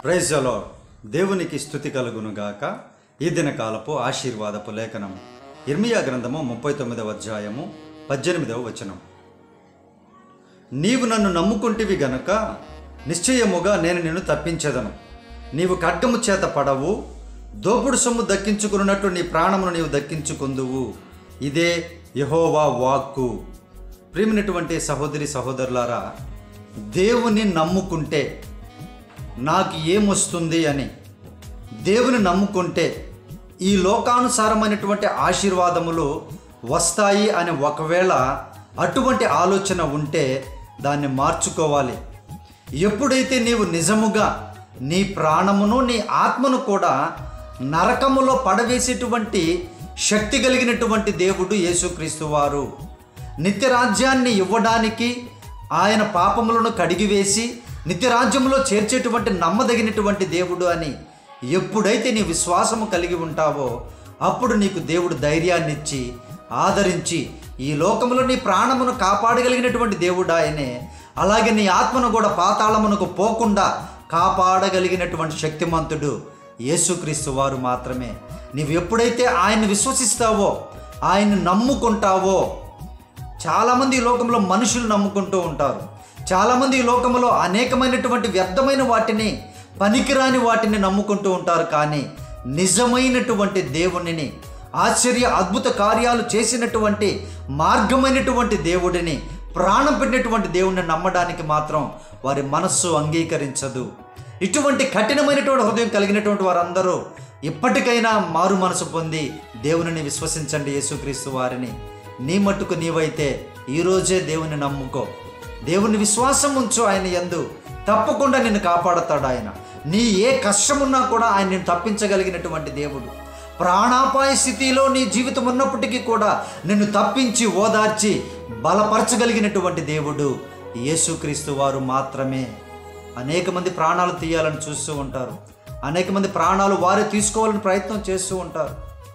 praise అలో దేవునికి స్థుతి కలుగునుగాక ఈ దినకాలపు ఆశీర్వాదపు లేఖనం ఇర్మియా గ్రంథము ముప్పై తొమ్మిదవ అధ్యాయము పద్దెనిమిదవ వచనం నీవు నన్ను నమ్ముకుంటివి గనుక నిశ్చయముగా నేను నిన్ను తప్పించెదను నీవు ఖడ్గము చేత పడవు దోపుడు సొమ్ము దక్కించుకున్నట్టు నీ ప్రాణమును నీవు దక్కించుకుందువు ఇదే యహోవా వాక్కు ప్రియమైనటువంటి సహోదరి సహోదరులారా దేవుని నమ్ముకుంటే నాకు ఏమొస్తుంది అని దేవుని నమ్ముకుంటే ఈ లోకానుసారమైనటువంటి ఆశీర్వాదములు వస్తాయి అని ఒకవేళ అటువంటి ఆలోచన ఉంటే దాన్ని మార్చుకోవాలి ఎప్పుడైతే నీవు నిజముగా నీ ప్రాణమును నీ ఆత్మను కూడా నరకములో పడవేసేటువంటి శక్తి కలిగినటువంటి దేవుడు యేసుక్రీస్తు వారు నిత్యరాజ్యాన్ని ఇవ్వడానికి ఆయన పాపములను కడిగివేసి నిత్యరాజ్యంలో చేర్చేటువంటి నమ్మదగినటువంటి దేవుడు అని ఎప్పుడైతే నీ విశ్వాసము కలిగి ఉంటావో అప్పుడు నీకు దేవుడు ధైర్యాన్ని ఇచ్చి ఆదరించి ఈ లోకంలో నీ ప్రాణమును కాపాడగలిగినటువంటి దేవుడు ఆయనే అలాగే నీ ఆత్మను కూడా పాతాళమునకు పోకుండా కాపాడగలిగినటువంటి శక్తిమంతుడు యేసుక్రీస్తు వారు మాత్రమే నీవు ఎప్పుడైతే ఆయన్ని విశ్వసిస్తావో ఆయన్ని నమ్ముకుంటావో చాలామంది ఈ లోకంలో మనుషులు నమ్ముకుంటూ ఉంటారు చాలామంది ఈ లోకంలో అనేకమైనటువంటి వ్యర్థమైన వాటిని పనికిరాని వాటిని నమ్ముకుంటూ ఉంటారు కానీ నిజమైనటువంటి దేవునిని ఆశ్చర్య అద్భుత కార్యాలు చేసినటువంటి మార్గమైనటువంటి దేవుడిని ప్రాణం పెట్టినటువంటి దేవుడిని నమ్మడానికి మాత్రం వారి మనస్సు అంగీకరించదు ఇటువంటి కఠినమైనటువంటి హృదయం కలిగినటువంటి వారందరూ ఇప్పటికైనా మారు మనసు పొంది దేవునిని విశ్వసించండి యేసుక్రీస్తు వారిని నీ మట్టుకు నీవైతే ఈరోజే దేవుని నమ్ముకో దేవుని విశ్వాసం ఉంచు ఆయన యందు తప్పకుండా నిన్ను కాపాడతాడు ఆయన నీ ఏ కష్టమున్నా కూడా ఆయన నిన్ను తప్పించగలిగినటువంటి దేవుడు ప్రాణాపాయ స్థితిలో నీ జీవితం ఉన్నప్పటికీ కూడా నిన్ను తప్పించి ఓదార్చి బలపరచగలిగినటువంటి దేవుడు యేసుక్రీస్తు వారు మాత్రమే అనేక మంది ప్రాణాలు తీయాలని చూస్తూ ఉంటారు అనేక మంది ప్రాణాలు వారే తీసుకోవాలని ప్రయత్నం చేస్తూ ఉంటారు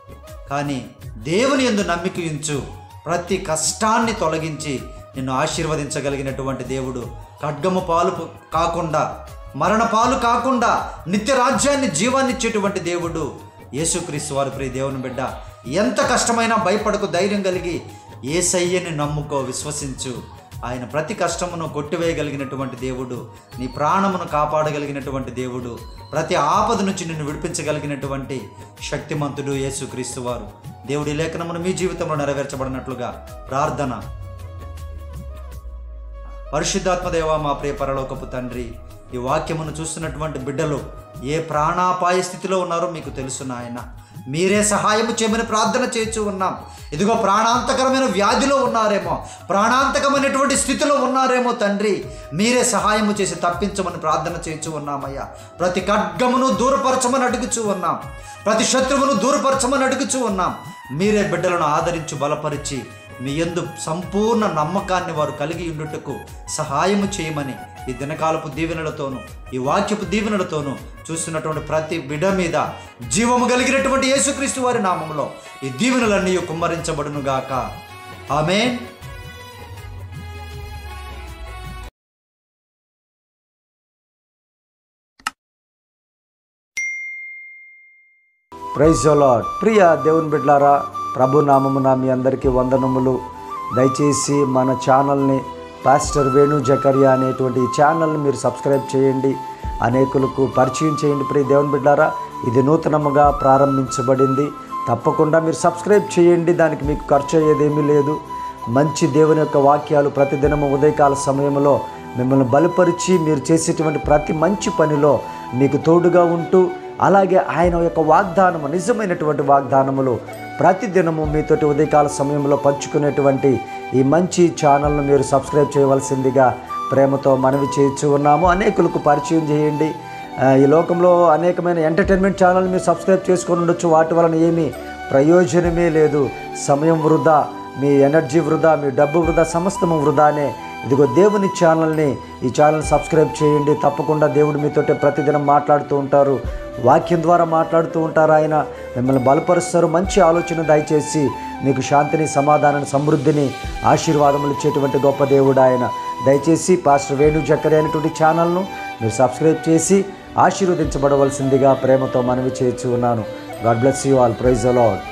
కానీ దేవుని ఎందు నమ్మిక ఉంచు ప్రతి కష్టాన్ని తొలగించి నిన్ను ఆశీర్వదించగలిగినటువంటి దేవుడు ఖడ్గము పాలు పు- కాకుండా మరణ పాలు కాకుండా నిత్య రాజ్యాన్ని జీవాన్ని ఇచ్చేటువంటి దేవుడు యేసుక్రీస్తు వారి ప్రియ దేవుని బిడ్డ ఎంత కష్టమైనా భయపడకు ధైర్యం కలిగి ఏసయ్యని నమ్ముకో విశ్వసించు ఆయన ప్రతి కష్టమును కొట్టివేయగలిగినటువంటి దేవుడు నీ ప్రాణమును కాపాడగలిగినటువంటి దేవుడు ప్రతి ఆపద నుంచి నిన్ను విడిపించగలిగినటువంటి శక్తిమంతుడు యేసుక్రీస్తు వారు దేవుడి లేఖనమును మీ జీవితంలో నెరవేర్చబడినట్లుగా ప్రార్థన పరిశుద్ధాత్మదేవ మా ప్రియ పరలోకపు తండ్రి ఈ వాక్యమును చూస్తున్నటువంటి బిడ్డలు ఏ ప్రాణాపాయ స్థితిలో ఉన్నారో మీకు తెలుసు నాయన మీరే సహాయము చేయమని ప్రార్థన చేస్తూ ఉన్నాం ఇదిగో ప్రాణాంతకరమైన వ్యాధిలో ఉన్నారేమో ప్రాణాంతకమైనటువంటి స్థితిలో ఉన్నారేమో తండ్రి మీరే సహాయము చేసి తప్పించమని ప్రార్థన చేస్తూ ఉన్నామయ్యా ప్రతి ఖడ్గమును దూరపరచమని అడుగుచూ ఉన్నాం ప్రతి శత్రువును దూరపరచమని అడుగుచూ ఉన్నాం మీరే బిడ్డలను ఆదరించి బలపరిచి మీ యందు సంపూర్ణ నమ్మకాన్ని వారు కలిగి ఉండుటకు సహాయము చేయమని ఈ దినకాలపు దీవెనలతోనూ ఈ వాక్యపు దీవెనలతోనూ చూస్తున్నటువంటి ప్రతి బిడ మీద జీవము కలిగినటువంటి యేసుక్రీస్తు వారి నామములో ఈ దీవెనలన్నీ కుమ్మరించబడునుగాక ఆమెన్ ప్రైజ్ లాడ్ ప్రియ దేవుని బిడ్లారా ప్రభు నామమున మీ అందరికీ వందనములు దయచేసి మన ఛానల్ని పాస్టర్ వేణు జకరియా అనేటువంటి ఈ ఛానల్ని మీరు సబ్స్క్రైబ్ చేయండి అనేకులకు పరిచయం చేయండి ప్రియ దేవుని బిడ్డారా ఇది నూతనముగా ప్రారంభించబడింది తప్పకుండా మీరు సబ్స్క్రైబ్ చేయండి దానికి మీకు ఖర్చు అయ్యేదేమీ లేదు మంచి దేవుని యొక్క వాక్యాలు ప్రతిదినము ఉదయకాల సమయంలో మిమ్మల్ని బలపరిచి మీరు చేసేటువంటి ప్రతి మంచి పనిలో మీకు తోడుగా ఉంటూ అలాగే ఆయన యొక్క వాగ్దానము నిజమైనటువంటి వాగ్దానములు ప్రతిదినము మీతోటి ఉదయకాల సమయంలో పంచుకునేటువంటి ఈ మంచి ఛానల్ను మీరు సబ్స్క్రైబ్ చేయవలసిందిగా ప్రేమతో మనవి చేయించు ఉన్నాము అనేకులకు పరిచయం చేయండి ఆ, ఈ లోకంలో అనేకమైన ఎంటర్టైన్మెంట్ ఛానల్ మీరు సబ్స్క్రైబ్ చేసుకొని ఉండొచ్చు వాటి వలన ఏమీ ప్రయోజనమే లేదు సమయం వృధా మీ ఎనర్జీ వృధా మీ డబ్బు వృధా సమస్తము వృధానే ఇదిగో దేవుని ఛానల్ని ఈ ఛానల్ సబ్స్క్రైబ్ చేయండి తప్పకుండా దేవుడు మీతోటే ప్రతిదినం మాట్లాడుతూ ఉంటారు వాక్యం ద్వారా మాట్లాడుతూ ఉంటారు ఆయన మిమ్మల్ని బలపరుస్తారు మంచి ఆలోచన దయచేసి మీకు శాంతిని సమాధానాన్ని సమృద్ధిని ఆశీర్వాదములు ఇచ్చేటువంటి గొప్ప దేవుడు ఆయన దయచేసి పాస్టర్ వేణు జక్కరి అనేటువంటి ఛానల్ను మీరు సబ్స్క్రైబ్ చేసి ఆశీర్వదించబడవలసిందిగా ప్రేమతో మనవి చేర్చి ఉన్నాను God bless you all praise అలాడ్